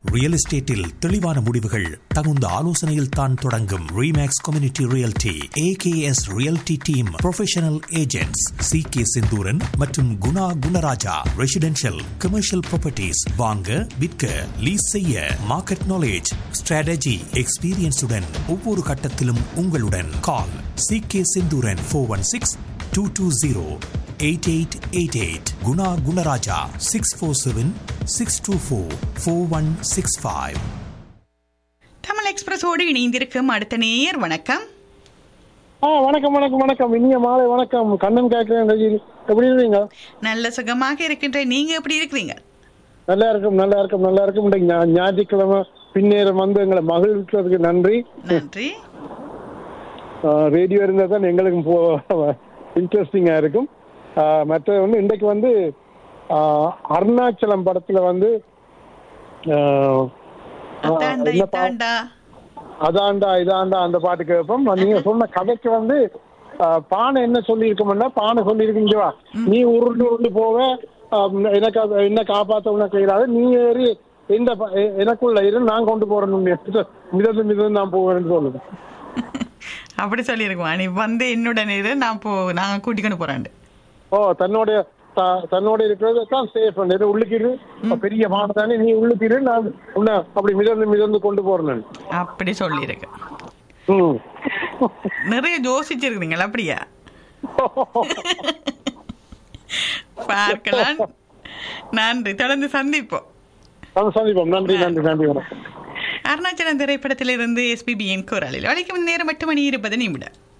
real எஸ்டேட்டில் தெளிவான முடிவுகள் தகுந்த ஆலோசனையில் தான் தொடங்கும் Remax community realty AKS realty team professional agents C K Senthuran மற்றும் Guna Gunaraja residential commercial properties வாங்க விற்க லீஸ் செய்ய மார்க்கெட் நாலேஜ் ஸ்ட்ராட்டஜி எக்ஸ்பீரியன்ஸுடன் ஒவ்வொரு கட்டத்திலும் உங்களுடன் call C K Senthuran four one six two two zero eight eight eight eight Guna Gunaraja six four seven six two four four one six five Tamil எக்ஸ்பிரஸோடு இணைந்திருக்கும் அடுத்த நேயர் வணக்கம் ஆ வணக்கம் வணக்கம் வணக்கம் இனிய மாலை வணக்கம் கண்ணன் கேட்கிறேன் ரஜினி எப்படி இருக்கீங்க நல்ல சுகமாக இருக்கின்ற நீங்க எப்படி இருக்கிறீங்க நல்லா இருக்கும் நல்லா இருக்கும் நல்லா இருக்கும் இன்றைக்கு ஞா- ஞாயிற்றுக்கிழமை பின்னேரம் வந்து எங்களை மகிழ்விக்கிறதுக்கு நன்றி நன்றி ரேடியோ இருந்தால் தான் எங்களுக்கும் போ இன்ட்ரெஸ்டிங்காக இருக்கும் ஆ, மற்றது வந்து இன்றைக்கு வந்து ஆ, அருணாச்சலம் படத்துல வந்து ஆ, ஆ, அதாண்டா என்ன பா- இதாண்டா அதாண்டா இதாண்டா அந்த பாட்டு கேட்போம் நீங்க சொன்ன கதைக்கு வந்து ஆ, பானை என்ன சொல்லியிருக்கோம்னா பானை சொல்லியிருக்கீங்க நீ உருண்டு உருண்டு போவ ஆ, எனக்கு அது- என்ன காப்பாத்த உனக்கு இயலாது நீ ஏறி இந்த ப- எ- எனக்குள்ள இரு நான் கொண்டு போறேன் மிதந்து மிதந்து நான் போவேன்னு சொல்லுது அப்படி சொல்லியிருக்குமா நீ வந்து என்னுடன் இரு நான் போ நான் கூட்டிக்கொண்டு போறேன் ஓ தன்னோட த- தன்னோட இருக்கிறது தான் சேஃப் எது உள்ளுக்கு இரு பெரிய பானை தானே நீ உள்ளுக்கு இரு நான் உன்னை அப்படி மிதந்து மிதந்து கொண்டு போறேன் அப்படி சொல்லியிருக்கு ம் நிறைய யோசிச்சிருக்கீங்களா அப்படியா பார்க்கலாம் நன்றி தொடர்ந்து சந்திப்போம் அது சந்திப்போம் நன்றி நன்றி நன்றி வணக்கம் அருணாச்சலம் திரைப்படத்திலிருந்து எஸ்பிபியின் குரலில் வலைக்கும் நேரம் எட்டு மணி இருபது நிமிடம்